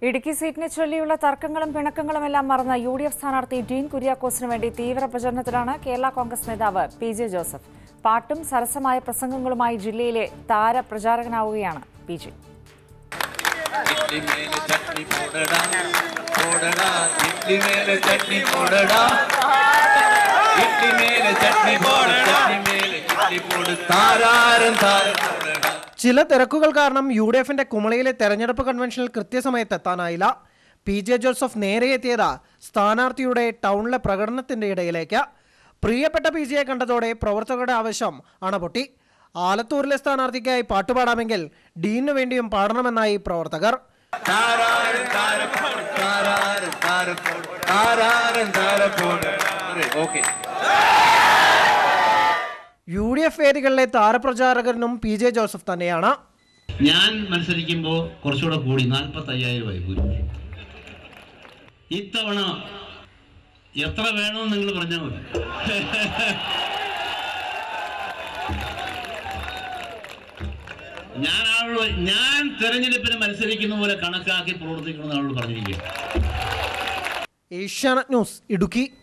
ഇടുക്കി സീറ്റിനെ ചൊല്ലിയുള്ള തർക്കങ്ങളും പിണക്കങ്ങളും എല്ലാം മറന്ന യു ഡി എഫ് സ്ഥാനാർത്ഥി ഡീൻ കുര്യാക്കോസിന് വേണ്ടി തീവ്ര പ്രചരണത്തിലാണ് കേരള കോൺഗ്രസ് നേതാവ് പി ജെ ജോസഫ് പാട്ടും സരസമായ പ്രസംഗങ്ങളുമായി ജില്ലയിലെ താരപ്രചാരകനാവുകയാണ് പി ജെ ഇഡ്ലി മേലെ ചട്നി പോടടാ പോടടാ ഇഡ്ലി മേലെ ചട്നി പോടടാ ഇഡ്ലി മേലെ ചട്നി പോട ചട്നി മേലെ ഇഡ്ലി പോട് താരാരം താരം പോടടാ ചില തിരക്കുകൾ കാരണം യു ഡി എഫിന്റെ കുമളിയിലെ തെരഞ്ഞെടുപ്പ് കൺവെൻഷനിൽ കൃത്യസമയത്ത് എത്താനായില്ല പി ജെ ജോസഫ് നേരെ എത്തിയത് സ്ഥാനാർത്ഥിയുടെ ടൗണിലെ പ്രകടനത്തിന്റെ ഇടയിലേക്ക് പ്രിയപ്പെട്ട പി ജിയെ കണ്ടതോടെ പ്രവർത്തകരുടെ ആവശ്യം അണപൊട്ടി ആലത്തൂരിലെ സ്ഥാനാർത്ഥിക്കായി പാട്ടുപാടാമെങ്കിൽ ഡീനു വേണ്ടിയും പാടണമെന്നായി പ്രവർത്തകർ താരാരം താരം പോട് താരാരം താരം പോട് താരാരം താരം പോട് ഓക്കെ യു ഡി എഫ് വേദികളിലെ താരപ്രചാരകനും പി ജെ ജോസഫ് തന്നെയാണ് ഞാൻ മത്സരിക്കുമ്പോൾ കുറച്ചുകൂടെ കൂടി നാൽപ്പത്തി അയ്യായിരമായി ഭൂരിപക്ഷം ഇത്തവണ എത്ര വേണമെന്ന് നിങ്ങൾ പറഞ്ഞാൽ മതി ഞാൻ ആളോട് ഞാൻ തെരഞ്ഞെടുപ്പിന് മത്സരിക്കുന്ന പോലെ കണക്കാക്കി പ്രവർത്തിക്കണമെന്ന് ആളോട് പറഞ്ഞിരിക്കുക ഏഷ്യാനെറ്റ് ന്യൂസ് ഇടുക്കി